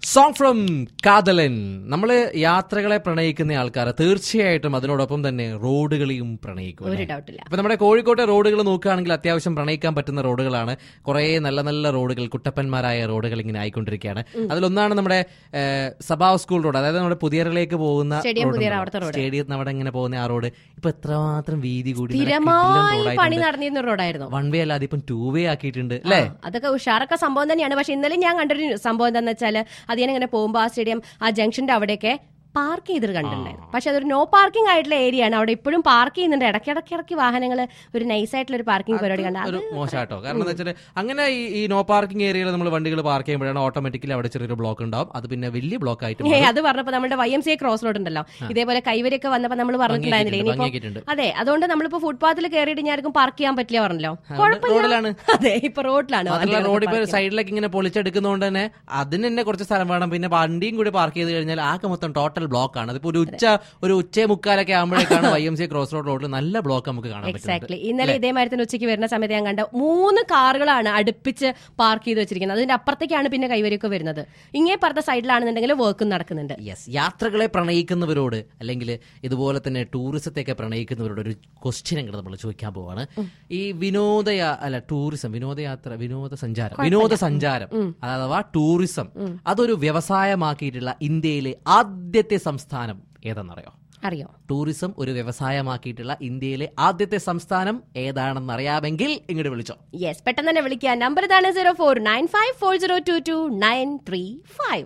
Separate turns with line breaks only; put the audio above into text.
Song from Kadhalan നമ്മള് യാത്രകളെ പ്രണയിക്കുന്ന ആൾക്കാർ തീർച്ചയായിട്ടും അതിനോടൊപ്പം തന്നെ റോഡുകളെയും പ്രണയിക്കും
ഒരു
അല്ലേ?
ഡൗട്ടില്ല
അപ്പൊ നമ്മുടെ കോഴിക്കോട്ടെ റോഡുകൾ നോക്കുകയാണെങ്കിൽ അത്യാവശ്യം പ്രണയിക്കാൻ പറ്റുന്ന റോഡുകളാണ് കുറെ നല്ല നല്ല റോഡുകൾ കുട്ടപ്പന്മാരായ റോഡുകൾ ഇങ്ങനെ ആയിക്കൊണ്ടിരിക്കുകയാണ് അതിലൊന്നാണ് നമ്മുടെ ഏഹ്, സഭാ സ്കൂൾ റോഡ് അതായത് നമ്മുടെ പുതിയറയിലേക്ക് പോകുന്ന
സ്റ്റേഡിയം പുതിയറ അവിടുത്തെ റോഡ്.
സ്റ്റേഡിയത്തിന് അവിടെ ഇങ്ങനെ പോകുന്ന ആ റോഡ് ഇപ്പൊ എത്രമാത്രം വീതി കൂടി നല്ല കിടിലൻ
സ്ഥിരമായി പണി
റോഡായിട്ടുണ്ട്.
നടന്നിരുന്ന റോഡായിരുന്നു
വൺ വേ അല്ലാതെ ഇപ്പം ടൂ വേ ആക്കിയിട്ടുണ്ട് അല്ലേ
അതൊക്കെ ഉഷാറൊക്കെ സംഭവം തന്നെയാണ് പക്ഷെ ഇന്നലെ ഞാൻ കണ്ടൊരു സംഭവം എന്താണെന്ന് വെച്ചാൽ അത് ഞാൻ ഇങ്ങനെ പോകുമ്പോൾ ആ സ്റ്റേഡിയം ആ ജംഗ്ഷന്റെ അവിടെയൊക്കെ പാർക്ക് ചെയ്തിട്ട് കണ്ടിട്ടുണ്ടായിരുന്നു പക്ഷെ അതൊരു നോ പാർക്കിംഗ് ആയിട്ടുള്ള ഏരിയ ആണ് അവിടെ ഇപ്പോഴും പാർക്ക് ചെയ്യുന്നുണ്ട് ഇടയ്ക്കിടയ്ക്ക് ഇടയ്ക്ക് വാഹനങ്ങൾ ഒരു നൈസ് ആയിട്ടുള്ള ഒരു പാർക്കിംഗ് പരിപാടി കണ്ട
ഒരു മോശമാട്ടോ കാരണം എന്താ വെച്ചാൽ അങ്ങനെ ഈ ഈ നോ പാർക്കിംഗ് ഏരിയയിൽ നമ്മൾ വണ്ടികൾ പാർക്ക് ചെയ്യുമ്പോഴാണ് ഓട്ടോമാറ്റിക്കലി അവിടെ ചെറിയൊരു ബ്ലോക്ക് ഉണ്ടാവും അത് പിന്നെ വലിയ ബ്ലോക്ക് ആയിട്ട്
ഏ അത് പറഞ്ഞപ്പോ നമ്മുടെ Y M C cross road ഉണ്ടല്ലോ ഇതേപോലെ കൈവരിയൊക്കെ വന്നപ്പോ നമ്മൾ പറഞ്ഞിട്ടുണ്ടായിരുന്നില്ലേ ഇനിയിപ്പോ
ഭംഗിയാക്കിയിട്ടുണ്ട്
അതെ അതുകൊണ്ട് നമ്മളിപ്പോ ഫുട്പാത്തിൽ കയറിയിട്ട് ഞാർക്കും പാർക്ക് ചെയ്യാൻ പറ്റില്ല പറഞ്ഞല്ലോ കുഴപ്പമില്ല
റോഡിലാണ്
അതെ ഇപ്പൊ റോഡിലാണ്
മാത്രമല്ല
വണ്ടികളൊക്കെ
റോഡ് ഇപ്പൊ
park ചെയ്യുന്നത്.
സൈഡിലേക്ക് ഇങ്ങനെ പൊളിച്ചെടുക്കുന്നതുകൊണ്ട് തന്നെ അതിന് തന്നെ കുറച്ച് സ്ഥലം വേണം പിന്നെ വണ്ടിയും കൂടി പാർക്ക് ചെയ്ത് കഴിഞ്ഞാൽ ആകെ മൊത്തം ടോട്ടൽ ബ്ലോക്ക് ആണ് അതിപ്പോ ഒരു ഉച്ച ഒരു ഉച്ച മുക്കാലൊക്കെ ആകുമ്പോഴേക്കാണ് Y M C cross road റോഡിൽ നല്ല ബ്ലോക്ക് നമുക്ക് കാണാൻ പറ്റുന്നത്
എക്സാക്ട്ലി ഇന്നലെ ഇതേമാതിരി തന്നെ ഉച്ചയ്ക്ക് വരുന്ന സമയത്ത് ഞാൻ കണ്ട മൂന്ന് കാറുകളാണ് അടുപ്പിച്ച് പാർക്ക് ചെയ്ത് വെച്ചിരിക്കുന്നത് അതിന്റെ അപ്പുറത്തേക്കാണ് പിന്നെ കൈവരിയൊക്കെ വരുന്നത് ഇങ്ങേ പറഞ്ഞ സൈഡിലാണെന്നുണ്ടെങ്കിൽ വർക്കും നടക്കുന്നുണ്ട്
യെസ് യാത്രകളെ പ്രണയിക്കുന്നവരോട് അല്ലെങ്കിൽ ഇതുപോലെ തന്നെ ടൂറിസത്തെയൊക്കെ പ്രണയിക്കുന്നവരോട് ഒരു ക്വസ്റ്റ്യൻ അങ്ങോട്ട് നമ്മൾ ചോദിക്കാൻ പോവാണ് ഈ വിനോദ അല്ല ടൂറിസം വിനോദയാത്ര വിനോദസഞ്ചാരം വിനോദസഞ്ചാരം അഥവാ ടൂറിസം അതൊരു വ്യവസായമാക്കിയിട്ടുള്ള ഇന്ത്യയിലെ ആദ്യത്തെ സംസ്ഥാനം ഏതെന്നറിയോ
അറിയോ
ടൂറിസം ഒരു വ്യവസായമാക്കിയിട്ടുള്ള ഇന്ത്യയിലെ ആദ്യത്തെ സംസ്ഥാനം ഏതാണെന്ന് അറിയാമെങ്കിൽ ഇങ്ങോട്ട് വിളിച്ചോ
യെസ് പെട്ടെന്ന് തന്നെ വിളിക്കുക നമ്പർ ഇതാണ് zero four nine five four zero two two nine three five